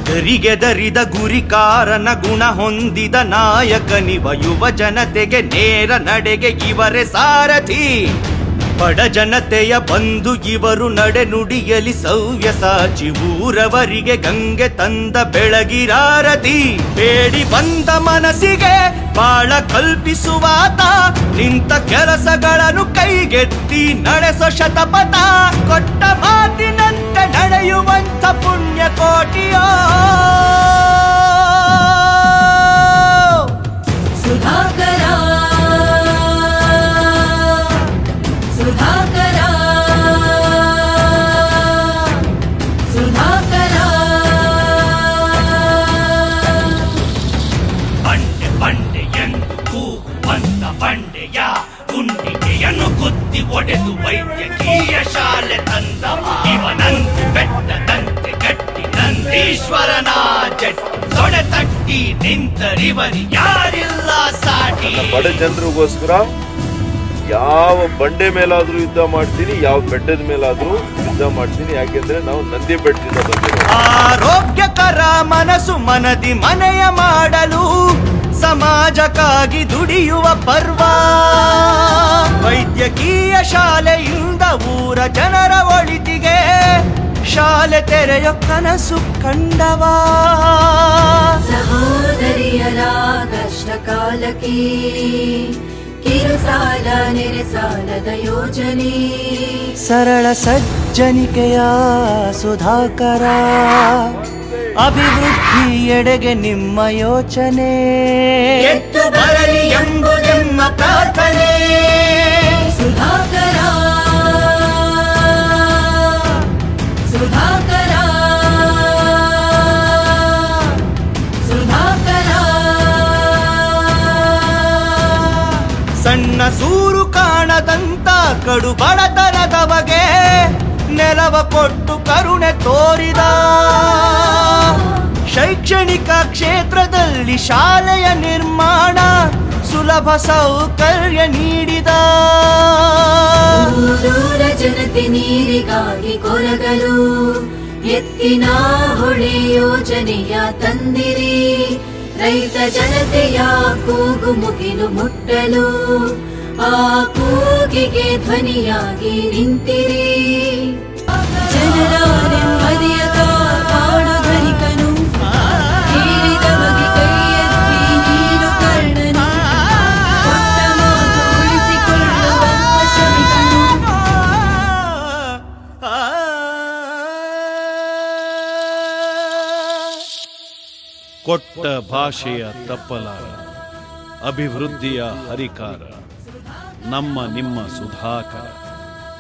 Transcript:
ಗರಿಗೆದರಿದ ಗುರಿಕಾರನ ಗುಣ ಹೊಂದಿದ ನಾಯಕನಿವ ಯುವ ಜನತೆಗೆ ನೇರ ನಡೆಗೆ ಇವರೇ ಸಾರಥಿ ಬಡ ಜನತೆಯ ಬಂಧು ಇವರು ನಡೆ ನುಡಿಯಲಿ ಸವ್ಯ ಸಾಚಿ ಊರವರಿಗೆ ಗಂಗೆ ತಂದ ಬೆಳಗಿರಾರತಿ ಬೇಡಿ ಬಂದ ಮನಸ್ಸಿಗೆ ಬಾಳ ಕಲ್ಪಿಸುವಾತ ನಿಂತ ಕೆಲಸಗಳನ್ನು ಕೈಗೆತ್ತಿ ನಡೆಸೋ ಶತಪಥ ಕೊಟ್ಟ ಮಾತಿನಂತೆ ನಡೆಯುವಂತ ಪುಣ್ಯ ಕೋಟಿಯೋ ಸುಧಾಕರ ಸುಧಾಕರ ಸುಧಾಕರ ಬಂಡೆ ಬಂಡೆ ಎಂದು ಕೂಗು ಬಂದ ಬಂಡೆಯ ಗುಂಡಿಗೆಯನ್ನು ಕುತ್ತಿ ಒಡೆದು ವೈದ್ಯಕೀಯ ಶಾಲೆ ತಂದ ಇವನಂತೆ ಬೆಟ್ಟದಂತೆ ಗಟ್ಟಿ ನಂದೀಶ್ವರನ ಜಟ್ಟಿ ತೊಡೆ ತಟ್ಟಿ ನಿಂತರಿವರಿ ಯಾರಿಲ್ಲ ಸಾಟಿ ಬಡ ಜನರಿಗೋಸ್ಕರ ಯಾವ ಬಂಡೆ ಮೇಲಾದ್ರೂ ಯುದ್ಧ ಮಾಡ್ತೀನಿ ಯಾವ ಬೆಟ್ಟದ ಮೇಲಾದ್ರೂ ಯುದ್ಧ ಮಾಡ್ತೀನಿ ಯಾಕೆಂದ್ರೆ ನಾವು ನಂದಿ ಬೆಟ್ಟದಿಂದ ಬಂದಿರೋ ಆರೋಗ್ಯಕರ ಮನಸ್ಸು ಮನದಿ ಮನೆಯ ಮಾಡಲು ಸಮಾಜಕ್ಕಾಗಿ ದುಡಿಯುವ ಪರ್ವ ವೈದ್ಯಕೀಯ ಶಾಲೆಯಿಂದ ಊರ ಜನರ ಒಳಿತಿಗೆ ಶಾಲೆ ತೆರೆಯೋ ಕನಸು ಕಂಡವಾ ಸಹೋದರಿಯರ ಕಷ್ಟ ಕಾಲಕ್ಕೆ ಕಿರು ಸಾಲ ನೆರೆ ಸಾಲದ ಯೋಜನೆ ಸರಳ ಸಜ್ಜನಿಕೆಯ ಸುಧಾಕರ ಅಭಿವೃದ್ಧಿ ಎಡೆಗೆ ನಿಮ್ಮ ಯೋಚನೆ ಎತ್ತು ಬರಲಿ ಎಂಬುದೆಮ್ಮ ಪ್ರಾರ್ಥನೆ ಸುಧಾಕರ ಸುಧಾಕರ ಸುಧಾಕರ ಸಣ್ಣ ಸೂರು ಕಾಣದಂತ ಕಡು ಬಡತನದವಗೆ ನೆಲವ ಕೊಟ್ಟು ಕರುಣೆ ತೋರಿದ ಶೈಕ್ಷಣಿಕ ಕ್ಷೇತ್ರದಲ್ಲಿ ಶಾಲೆಯ ನಿರ್ಮಾಣ ಸುಲಭ ಸೌಕರ್ಯ ನೀಡಿದ ಊರೂರ ಜನತೆ ನೀರಿಗಾಗಿ ಕೊರಗಲು ಎತ್ತಿನ ಹೊಳೆ ಯೋಜನೆಯ ತಂದಿರಿ ರೈತ ಜನತೆಯ ಕೂಗು ಮುಗಿಲು ಮುಟ್ಟಲು ಆ ಕೂಗಿಗೆ ಧ್ವನಿಯಾಗಿ ನಿಂತಿರಿ ಜನರ ನೆಮ್ಮದಿಯ ಕಾಪಾಡು ಧನಿಕನು ಹೇಳಿದ ಬಗೆ ಕೈ ಎತ್ತಿ ನೀನು ಕರ್ಣನು ಕೊಟ್ಟ ಮಾತು ಉಳಿಸಿಕೊಳ್ಳುವಂತ ಶ್ರಮಿಕನು ಕೊಟ್ಟ ಭಾಷೆಯ ತಪ್ಪಲಾರ ಅಭಿವೃದ್ಧಿಯ ಹರಿಕಾರ ನಮ್ಮ ನಿಮ್ಮ ಸುಧಾಕರ